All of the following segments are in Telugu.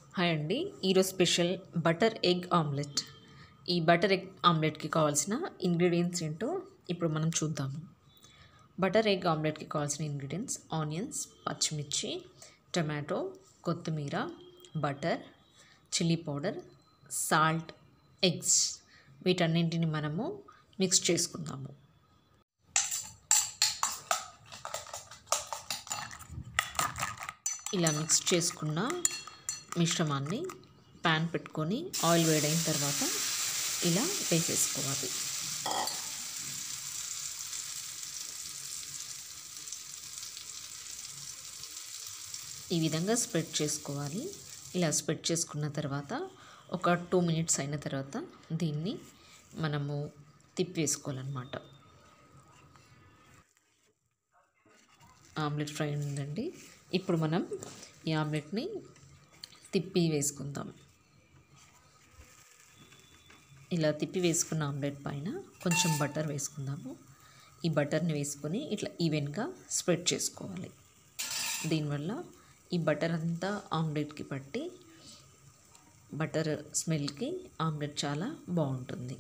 హాయ్ అండి ఈరోజు స్పెషల్ బటర్ ఎగ్ ఆమ్లెట్ ఈ బటర్ ఎగ్ ఆమ్లెట్కి కావాల్సిన ఇంగ్రీడియంట్స్ ఏంటో ఇప్పుడు మనం చూద్దాము బటర్ ఎగ్ ఆమ్లెట్కి కావాల్సిన ఇంగ్రీడియంట్స్ ఆనియన్స్ పచ్చిమిర్చి టమాటో కొత్తిమీర butter chilli powder salt eggs వీటన్నింటిని మనము మిక్స్ చేసుకుందాము ఇలా మిక్స్ చేసుకున్న మిశ్రమాన్ని ప్యాన్ పెట్టుకొని ఆయిల్ వేడైన తర్వాత ఇలా వేసేసుకోవాలి ఈ విధంగా స్ప్రెడ్ చేసుకోవాలి ఇలా స్ప్రెడ్ చేసుకున్న తర్వాత ఒక టూ మినిట్స్ అయిన తర్వాత దీన్ని మనము తిప్పేసుకోవాలన్నమాట ఆమ్లెట్ ఫ్రై ఉందండి ఇప్పుడు మనం ఈ ఆమ్లెట్ని తిప్పి వేసుకుందాం ఇలా తిప్పి వేసుకున్న ఆమ్లెట్ పైన కొంచెం బటర్ వేసుకుందాము ఈ బటర్ని వేసుకొని ఇట్లా ఈవెన్గా స్ప్రెడ్ చేసుకోవాలి దీనివల్ల ఈ బటర్ అంతా ఆమ్లెట్కి పట్టి బటర్ స్మెల్కి ఆమ్లెట్ చాలా బాగుంటుంది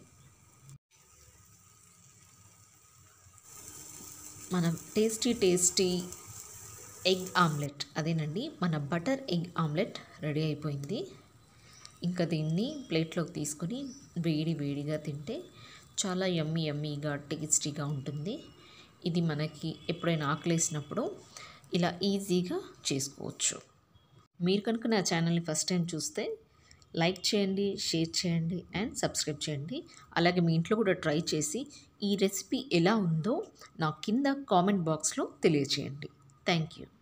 మనం టేస్టీ టేస్టీ ఎగ్ ఆమ్లెట్ అదేనండి మన బటర్ ఎగ్ ఆమ్లెట్ రెడీ అయిపోయింది ఇంకా దీన్ని ప్లేట్లోకి తీసుకొని వేడి వేడిగా తింటే చాలా యమ్మీ యమ్మీగా టేస్టీగా ఉంటుంది ఇది మనకి ఎప్పుడైనా ఆకలేసినప్పుడు ఇలా ఈజీగా చేసుకోవచ్చు మీరు కనుక నా ఛానల్ని ఫస్ట్ టైం చూస్తే లైక్ చేయండి షేర్ చేయండి అండ్ సబ్స్క్రైబ్ చేయండి అలాగే మీ ఇంట్లో కూడా ట్రై చేసి ఈ రెసిపీ ఎలా ఉందో నా కింద కామెంట్ బాక్స్లో తెలియచేయండి థ్యాంక్ యూ